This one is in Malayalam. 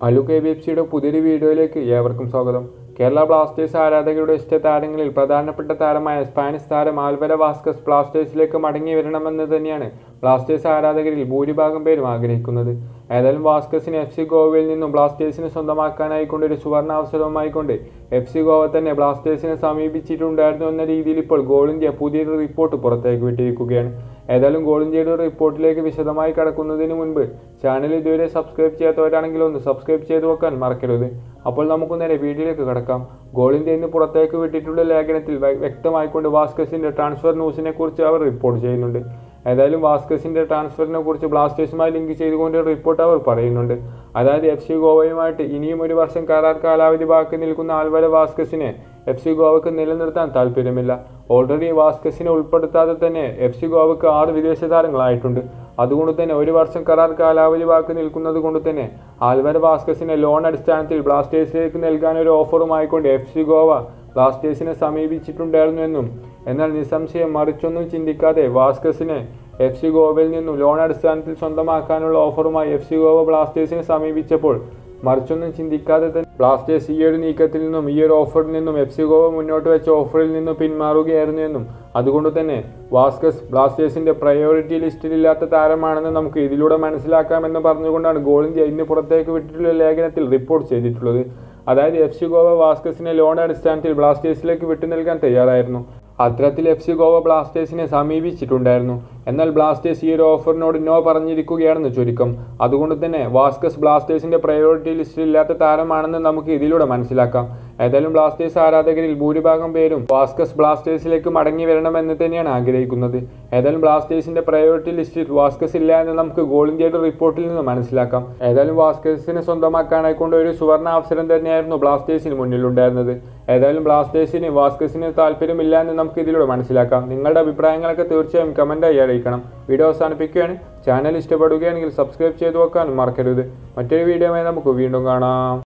അലു കെ ബി എഫ് സിയുടെ പുതിയൊരു വീഡിയോയിലേക്ക് ഏവർക്കും സ്വാഗതം കേരള ബ്ലാസ്റ്റേഴ്സ് ആരാധകരുടെ ഇഷ്ട താരങ്ങളിൽ പ്രധാനപ്പെട്ട താരമായ സ്പാനിഷ് താരം ആൽവര വാസ്കസ് ബ്ലാസ്റ്റേഴ്സിലേക്ക് മടങ്ങി വരണമെന്ന് തന്നെയാണ് ബ്ലാസ്റ്റേഴ്സ് ആരാധകരിൽ ഭൂരിഭാഗം പേരും ആഗ്രഹിക്കുന്നത് ഏതായാലും വാസ്കസിന് എഫ് സി ഗോവയിൽ നിന്നും ബ്ലാസ്റ്റേഴ്സിനെ സ്വന്തമാക്കാനായിക്കൊണ്ട് ഒരു സുവർണ അവസരവുമായിക്കൊണ്ട് എഫ് സി ഗോവ തന്നെ ബ്ലാസ്റ്റേഴ്സിനെ സമീപിച്ചിട്ടുണ്ടായിരുന്നു എന്ന രീതിയിൽ ഇപ്പോൾ ഗോൾ ഇന്ത്യ പുതിയൊരു റിപ്പോർട്ട് പുറത്തേക്ക് വിട്ടിരിക്കുകയാണ് ഏതായാലും ഗോൾ ഇന്ത്യയുടെ റിപ്പോർട്ടിലേക്ക് വിശദമായി കടക്കുന്നതിന് മുൻപ് ചാനൽ ഇതുവരെ സബ്സ്ക്രൈബ് ചെയ്യാത്തവരാണെങ്കിൽ ഒന്ന് സബ്സ്ക്രൈബ് ചെയ്തു വെക്കാൻ മറക്കരുത് അപ്പോൾ നമുക്ക് നേരെ വീഡിയോയിലേക്ക് കടക്കാം ഗോൾ ഇന്ത്യ ഇന്ന് പുറത്തേക്ക് വിട്ടിട്ടുള്ള ലേഖനത്തിൽ വ്യ- വ്യക്തമായിക്കൊണ്ട് വാസ്കസിന്റെ ട്രാൻസ്ഫർ ന്യൂസിനെ കുറിച്ച് അവർ റിപ്പോർട്ട് ചെയ്യുന്നുണ്ട് ഏതായാലും വാസ്കസിന്റെ ട്രാൻസ്ഫറിനെ കുറിച്ച് ബ്ലാസ്റ്റേഴ്സുമായി ലിങ്ക് ചെയ്തുകൊണ്ട് റിപ്പോർട്ട് അവർ പറയുന്നുണ്ട് അതായത് എഫ് സി ഗോവയുമായിട്ട് ഇനിയും ഒരു വർഷം കരാർ കാലാവധി ബാക്കി നിൽക്കുന്ന ആൽവര വാസ്കസിനെ എഫ് സി ഗോവക്ക് നിലനിർത്താൻ താല്പര്യമില്ല ഓൾറെഡി വാസ്കസിനെ ഉൾപ്പെടുത്താതെ തന്നെ എഫ് സി ഗോവക്ക് ആറ് വിദേശ താരങ്ങളായിട്ടുണ്ട് അതുകൊണ്ട് തന്നെ ഒരു വർഷം കരാർ കാലാവധി ബാക്കി നിൽക്കുന്നത് കൊണ്ട് തന്നെ ആൽവര വാസ്കസിനെ ലോൺ അടിസ്ഥാനത്തിൽ ബ്ലാസ്റ്റേഴ്സിലേക്ക് നൽകാൻ ഒരു ഓഫറുമായിക്കൊണ്ട് എഫ് സി ഗോവ ബ്ലാസ്റ്റേഴ്സിനെ സമീപിച്ചിട്ടുണ്ടായിരുന്നുവെന്നും എന്നാൽ നിസ്സംശയം മറിച്ചൊന്നും ചിന്തിക്കാതെ വാസ്കസിനെ എഫ് സി ഗോവയിൽ നിന്നും ലോൺ അടിസ്ഥാനത്തിൽ സ്വന്തമാക്കാനുള്ള ഓഫറുമായി എഫ് സി ഗോവ ബ്ലാസ്റ്റേഴ്സിനെ സമീപിച്ചപ്പോൾ മറിച്ചൊന്നും ചിന്തിക്കാതെ തന്നെ ബ്ലാസ്റ്റേഴ്സ് ഈ ഒരു നീക്കത്തിൽ നിന്നും ഈ ഒരു ഓഫറിൽ നിന്നും എഫ് സി ഗോവ മുന്നോട്ട് വെച്ച ഓഫറിൽ നിന്നും പിന്മാറുകയായിരുന്നു എന്നും അതുകൊണ്ട് തന്നെ വാസ്കസ് ബ്ലാസ്റ്റേഴ്സിന്റെ പ്രയോറിറ്റി ലിസ്റ്റിലില്ലാത്ത താരമാണെന്ന് നമുക്ക് ഇതിലൂടെ മനസ്സിലാക്കാമെന്ന് പറഞ്ഞുകൊണ്ടാണ് ഗോൾ ഇന്ത്യ ഇന്ന് പുറത്തേക്ക് വിട്ടിട്ടുള്ള ലേഖനത്തിൽ റിപ്പോർട്ട് ചെയ്തിട്ടുള്ളത് അതായത് എഫ് സി ഗോവ വാസ്കസിനെ ലോൺ അടിസ്ഥാനത്തിൽ ബ്ലാസ്റ്റേഴ്സിലേക്ക് വിട്ടു നൽകാൻ തയ്യാറായിരുന്നു അത്തരത്തിൽ എഫ് സി ഗോവ ബ്ലാസ്റ്റേഴ്സിനെ സമീപിച്ചിട്ടുണ്ടായിരുന്നു എന്നാൽ ബ്ലാസ്റ്റേഴ്സ് ഈ ഒരു ഓഫറിനോട് നോ പറഞ്ഞിരിക്കുകയാണെന്ന് ചുരുക്കം അതുകൊണ്ട് തന്നെ വാസ്കസ് ബ്ലാസ്റ്റേഴ്സിന്റെ പ്രയോറിറ്റി ലിസ്റ്റിൽ ഇല്ലാത്ത താരമാണെന്ന് നമുക്ക് ഇതിലൂടെ മനസ്സിലാക്കാം ഏതായാലും ബ്ലാസ്റ്റേഴ്സ് ആരാധകരിൽ ഭൂരിഭാഗം പേരും വാസ്കസ് ബ്ലാസ്റ്റേഴ്സിലേക്ക് മടങ്ങി വരണമെന്ന് തന്നെയാണ് ആഗ്രഹിക്കുന്നത് ഏതായാലും ബ്ലാസ്റ്റേഴ്സിന്റെ പ്രയോറിറ്റി ലിസ്റ്റിൽ വാസ്കസ് ഇല്ല എന്ന് നമുക്ക് ഗോൾ ഇന്ത്യയുടെ റിപ്പോർട്ടിൽ നിന്ന് മനസ്സിലാക്കാം ഏതായാലും വാസ്കസിനെ സ്വന്തമാക്കാനായിക്കൊണ്ട് ഒരു സുവർണ അവസരം തന്നെയായിരുന്നു ബ്ലാസ്റ്റേഴ്സിന് മുന്നിലുണ്ടായിരുന്നത് ഏതായാലും ബ്ലാസ്റ്റേഴ്സിന് വാസ്കസിന് താല്പര്യമില്ല എന്ന് നമുക്ക് ഇതിലൂടെ മനസ്സിലാക്കാം നിങ്ങളുടെ അഭിപ്രായങ്ങളൊക്കെ തീർച്ചയായും കമൻറ്റായി അറിയിക്കണം വീഡിയോ അവസാനിപ്പിക്കുകയാണ് ചാനൽ ഇഷ്ടപ്പെടുകയാണെങ്കിൽ സബ്സ്ക്രൈബ് ചെയ്തു വെക്കാനും മറക്കരുത് മറ്റൊരു വീഡിയോയുമായി നമുക്ക് വീണ്ടും കാണാം